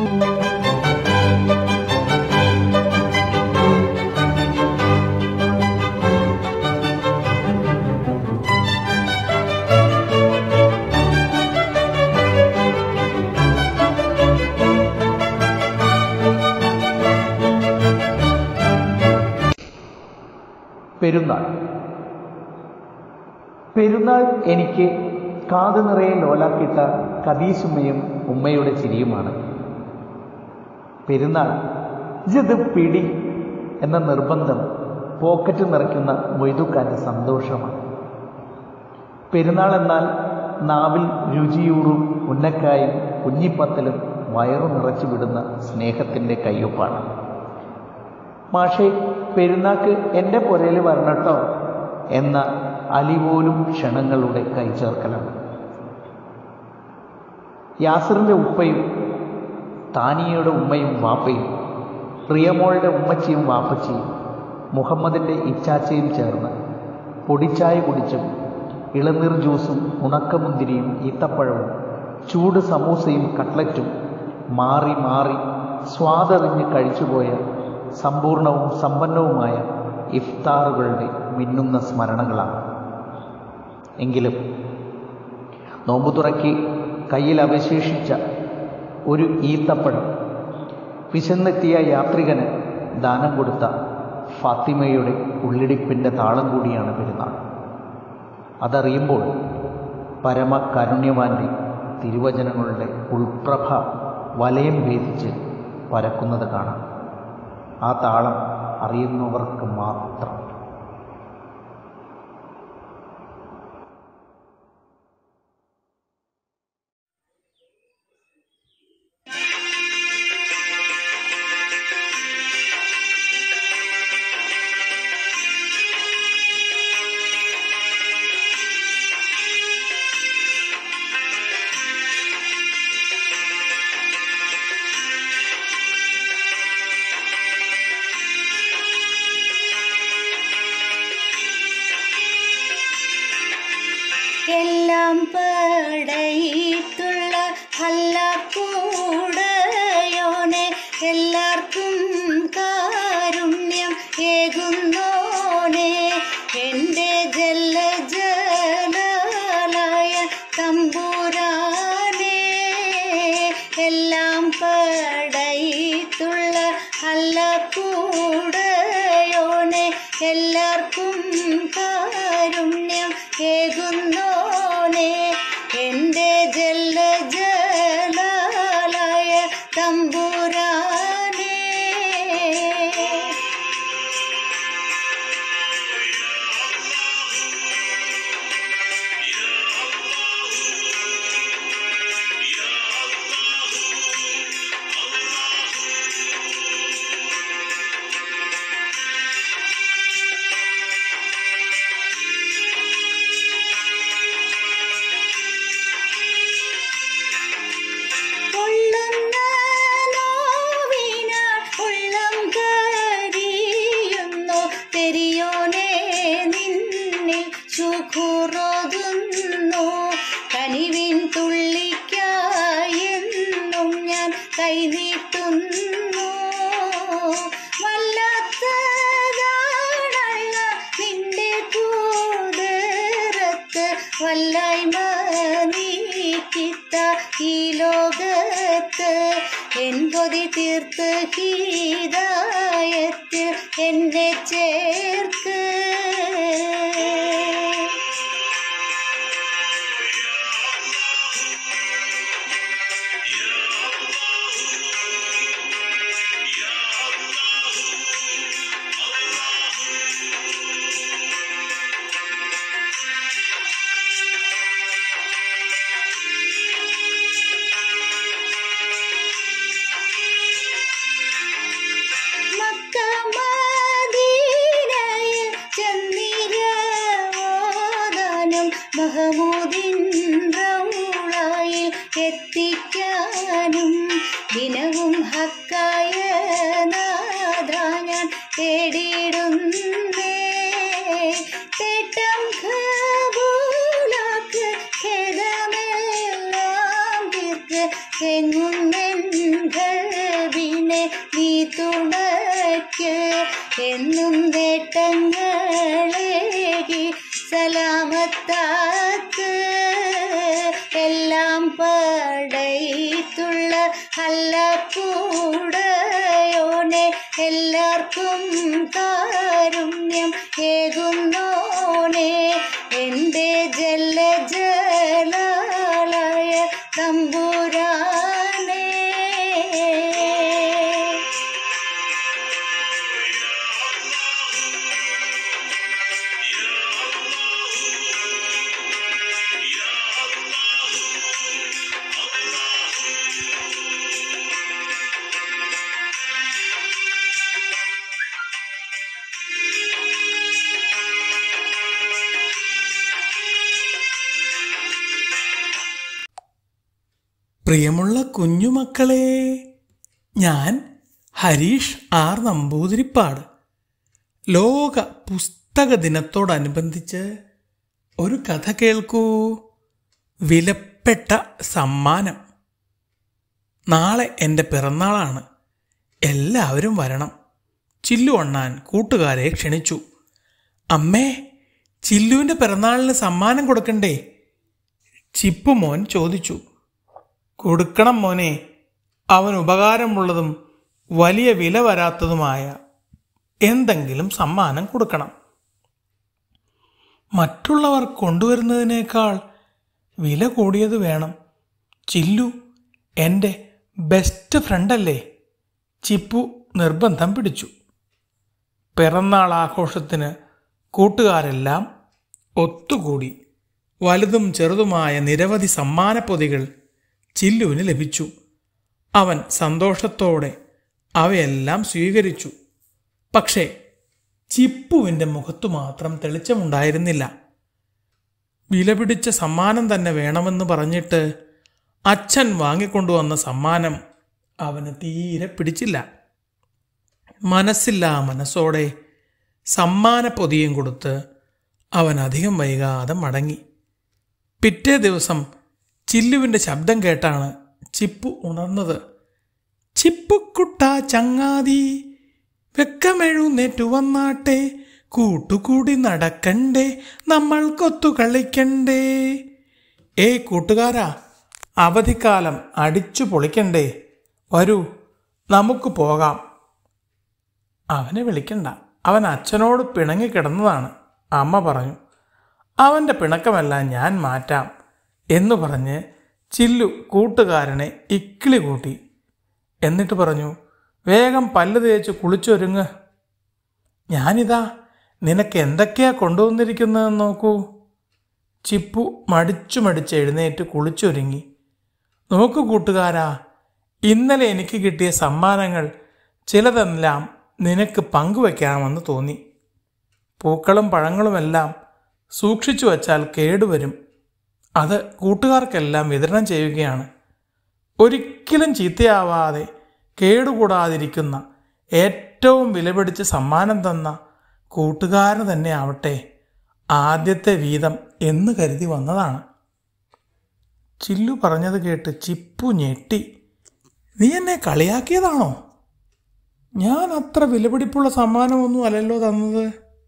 പെരുന്നാൾ പെരുന്നാൾ എനിക്ക് കാതു നിറയെ ലോലാക്കിട്ട കദീസുമ്മയും ഉമ്മയുടെ ചിരിയുമാണ് പെരുന്നാൾ ജിത് പിടി എന്ന നിർബന്ധം പോക്കറ്റ് നിറയ്ക്കുന്ന മൊയ്തുക്കാൻ്റെ സന്തോഷമാണ് പെരുന്നാൾ എന്നാൽ നാവിൽ രുചിയൂറും ഉന്നക്കായും കുഞ്ഞിപ്പത്തലും വയറു നിറച്ചു വിടുന്ന സ്നേഹത്തിൻ്റെ കയ്യൊപ്പാണ് മാഷേ പെരുന്നാക്ക് എൻ്റെ പുരയിൽ വരണട്ടോ എന്ന അലിപോലും ക്ഷണങ്ങളുടെ കൈചേർക്കലാണ് യാസറിൻ്റെ ഉപ്പയും താനിയയുടെ ഉമ്മയും വാപ്പയും റിയമോളുടെ ഉമ്മച്ചിയും വാപ്പച്ചിയും മുഹമ്മദിൻ്റെ ഇച്ചാച്ചയും ചേർന്ന് പൊടിച്ചായ കുടിച്ചും ഇളനീർ ജ്യൂസും ഉണക്കമുന്തിരിയും ഈത്തപ്പഴവും ചൂട് സമൂസയും കട്ട്ലറ്റും മാറി മാറി സ്വാദറിഞ്ഞ് കഴിച്ചുപോയ സമ്പൂർണവും സമ്പന്നവുമായ ഇഫ്താറുകളുടെ മിന്നുന്ന സ്മരണകളാണ് എങ്കിലും നോമ്പു തുറക്കി കയ്യിൽ അവശേഷിച്ച ഒരു ഈത്തപ്പഴം വിശന്നെത്തിയ യാത്രികന് ദാനം കൊടുത്ത ഫാത്തിമയുടെ ഉള്ളിടിപ്പിൻ്റെ താളം കൂടിയാണ് പെരുന്നാൾ അതറിയുമ്പോൾ പരമകാരുണ്യവാന്റെ തിരുവചനങ്ങളുടെ ഉൾപ്രഭ വലയം ഭേദിച്ച് പരക്കുന്നത് കാണാം ആ താളം അറിയുന്നവർക്ക് മാത്രം എല്ലാം പടയിട്ടുള്ള അല്ല കൂടയോനെ എല്ലാവർക്കും കാരുണ്യം ഏകുന്നോനെ എൻ്റെ ജല്ല ജലായ തമ്പുരാനെ എല്ലാം പടയിട്ടുള്ള അല്ല കൂടയോനെ എല്ലാവർക്കും കാരുണ്യം ഏകുന്നോനെ എൻ്റെ ജല്ല ജലായ തമ്പുരാനെ ഉള്ളുന്ന നോവിനാൽ ഉള്ളം കരിയുന്നു പെരിയോനെ നിന്നിൽ ശുക്രോതുന്നു കനിവിൻ തുള്ളിക്കായെന്നും ഞാൻ കൈനീട്ടുന്നു വല്ലാത്തതാണല്ല നിന്റെ കൂതരത്ത് വല്ലായ്മ നീക്കിത്ത ഈ ലോകത്ത് എൻ കൊതി തീർത്ത് ഹീതായത്തിൽ എന്നെ ചേർക്ക് മക്ക മദീനയിൽ അല്ല കൂടയോനെ എല്ലാവർക്കും കാരുണ്യം ഏകുന്നോനെ എൻ്റെ ജലജലാളയ തമ്പുരാനേ പ്രിയമുള്ള കുഞ്ഞുമക്കളെ ഞാൻ ഹരീഷ് ആർ നമ്പൂതിരിപ്പാട് ലോക പുസ്തക ദിനത്തോടനുബന്ധിച്ച് ഒരു കഥ കേൾക്കൂ വിലപ്പെട്ട സമ്മാനം നാളെ എൻ്റെ പിറന്നാളാണ് എല്ലാവരും വരണം ചില്ലു അണ്ണാൻ കൂട്ടുകാരെ ക്ഷണിച്ചു അമ്മേ ചില്ലുവിൻ്റെ പിറന്നാളിന് സമ്മാനം കൊടുക്കണ്ടേ ചിപ്പു മോൻ ചോദിച്ചു കൊടുക്കണം മോനെ അവൻ ഉപകാരമുള്ളതും വലിയ വില വരാത്തതുമായ എന്തെങ്കിലും സമ്മാനം കൊടുക്കണം മറ്റുള്ളവർ കൊണ്ടുവരുന്നതിനേക്കാൾ വില കൂടിയത് വേണം ചില്ലു എൻ്റെ ബെസ്റ്റ് ഫ്രണ്ടല്ലേ ചിപ്പു നിർബന്ധം പിടിച്ചു പിറന്നാൾ ആഘോഷത്തിന് കൂട്ടുകാരെല്ലാം ഒത്തുകൂടി വലുതും ചെറുതുമായ നിരവധി സമ്മാനപ്പൊതികൾ ചില്ലുവിന് ലഭിച്ചു അവൻ സന്തോഷത്തോടെ അവയെല്ലാം സ്വീകരിച്ചു പക്ഷേ ചിപ്പുവിൻ്റെ മുഖത്തു മാത്രം തെളിച്ചമുണ്ടായിരുന്നില്ല വിലപിടിച്ച സമ്മാനം തന്നെ വേണമെന്ന് പറഞ്ഞിട്ട് അച്ഛൻ വാങ്ങിക്കൊണ്ടുവന്ന സമ്മാനം അവന് തീരെ പിടിച്ചില്ല മനസ്സില്ലാ മനസ്സോടെ സമ്മാന പൊതിയും കൊടുത്ത് അവൻ അധികം വൈകാതെ മടങ്ങി പിറ്റേ ദിവസം ചില്ലുവിൻ്റെ ശബ്ദം കേട്ടാണ് ചിപ്പു ഉണർന്നത് ചിപ്പുക്കുട്ട ചങ്ങാതി വെക്കമെഴുന്നേറ്റു വന്നാട്ടെ കൂട്ടുകൂടി നടക്കണ്ടേ നമ്മൾ കൊത്തു കളിക്കണ്ടേ ഏയ് കൂട്ടുകാരാ അവധിക്കാലം അടിച്ചു പൊളിക്കണ്ടേ വരൂ നമുക്ക് പോകാം അവനെ വിളിക്കണ്ട അവൻ അച്ഛനോട് പിണങ്ങിക്കിടന്നതാണ് അമ്മ പറഞ്ഞു അവൻ്റെ പിണക്കമെല്ലാം ഞാൻ മാറ്റാം എന്ന് പറഞ്ഞ് ചില്ലു കൂട്ടുകാരനെ ഇക്കിളി കൂട്ടി എന്നിട്ട് പറഞ്ഞു വേഗം പല്ല് തേച്ച് കുളിച്ചൊരുങ്ങ് ഞാനിതാ നിനക്ക് എന്തൊക്കെയാ കൊണ്ടുവന്നിരിക്കുന്നതെന്ന് നോക്കൂ ചിപ്പു മടിച്ചു മടിച്ച് എഴുന്നേറ്റ് കുളിച്ചൊരുങ്ങി നോക്കൂ കൂട്ടുകാരാ ഇന്നലെ എനിക്ക് കിട്ടിയ സമ്മാനങ്ങൾ ചിലതെല്ലാം നിനക്ക് പങ്കുവെക്കാമെന്ന് തോന്നി പൂക്കളും പഴങ്ങളുമെല്ലാം സൂക്ഷിച്ചു വച്ചാൽ കേടുവരും അത് കൂട്ടുകാർക്കെല്ലാം വിതരണം ചെയ്യുകയാണ് ഒരിക്കലും ചീത്തയാവാതെ കേടുകൂടാതിരിക്കുന്ന ഏറ്റവും വിലപിടിച്ച സമ്മാനം തന്ന കൂട്ടുകാരന് തന്നെ ആവട്ടെ ആദ്യത്തെ വീതം എന്ന് കരുതി വന്നതാണ് ചില്ലു പറഞ്ഞത് കേട്ട് ചിപ്പു ഞെട്ടി നീ എന്നെ കളിയാക്കിയതാണോ ഞാൻ അത്ര വിലപിടിപ്പുള്ള സമ്മാനമൊന്നും അല്ലല്ലോ തന്നത്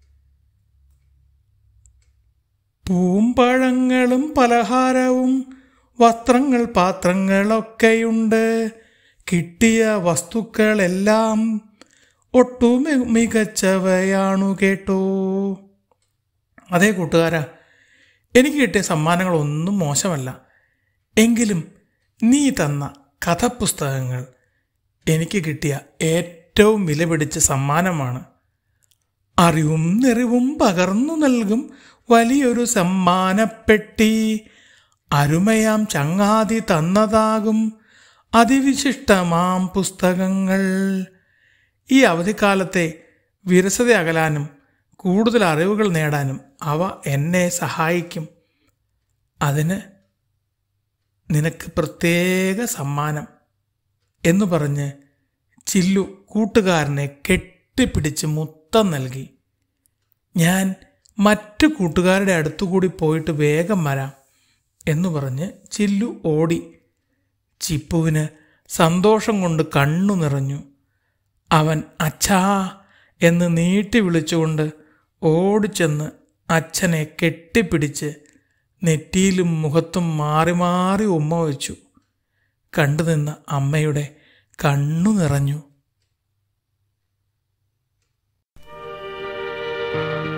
പൂമ്പഴങ്ങളും പലഹാരവും വസ്ത്രങ്ങൾ പാത്രങ്ങളൊക്കെയുണ്ട് കിട്ടിയ വസ്തുക്കളെല്ലാം ഒട്ടു മി- മികച്ചവയാണു കേട്ടോ അതേ കൂട്ടുകാരാ എനിക്ക് കിട്ടിയ സമ്മാനങ്ങളൊന്നും മോശമല്ല എങ്കിലും നീ തന്ന കഥപുസ്തകങ്ങൾ എനിക്ക് കിട്ടിയ ഏറ്റവും വിലപിടിച്ച സമ്മാനമാണ് അറിവും നിറിവും പകർന്നു നൽകും വലിയൊരു സമ്മാനപ്പെട്ടി അരുമയാം ചങ്ങാതി തന്നതാകും അതിവിശിഷ്ടമാം പുസ്തകങ്ങൾ ഈ അവധിക്കാലത്തെ വിരസത അകലാനും കൂടുതൽ അറിവുകൾ നേടാനും അവ എന്നെ സഹായിക്കും അതിന് നിനക്ക് പ്രത്യേക സമ്മാനം എന്ന് പറഞ്ഞ് ചില്ലു കൂട്ടുകാരനെ കെട്ടിപ്പിടിച്ച് മുത്തം നൽകി ഞാൻ മറ്റു കൂട്ടുകാരുടെ അടുത്തുകൂടി പോയിട്ട് വേഗം വരാം എന്ന് പറഞ്ഞ് ചില്ലു ഓടി ചിപ്പുവിന് സന്തോഷം കൊണ്ട് കണ്ണു നിറഞ്ഞു അവൻ അച്ഛാ എന്ന് നീട്ടി വിളിച്ചുകൊണ്ട് ഓടിച്ചെന്ന് അച്ഛനെ കെട്ടിപ്പിടിച്ച് നെറ്റിയിലും മുഖത്തും മാറി മാറി ഉമ്മ വെച്ചു കണ്ടുനിന്ന അമ്മയുടെ കണ്ണു നിറഞ്ഞു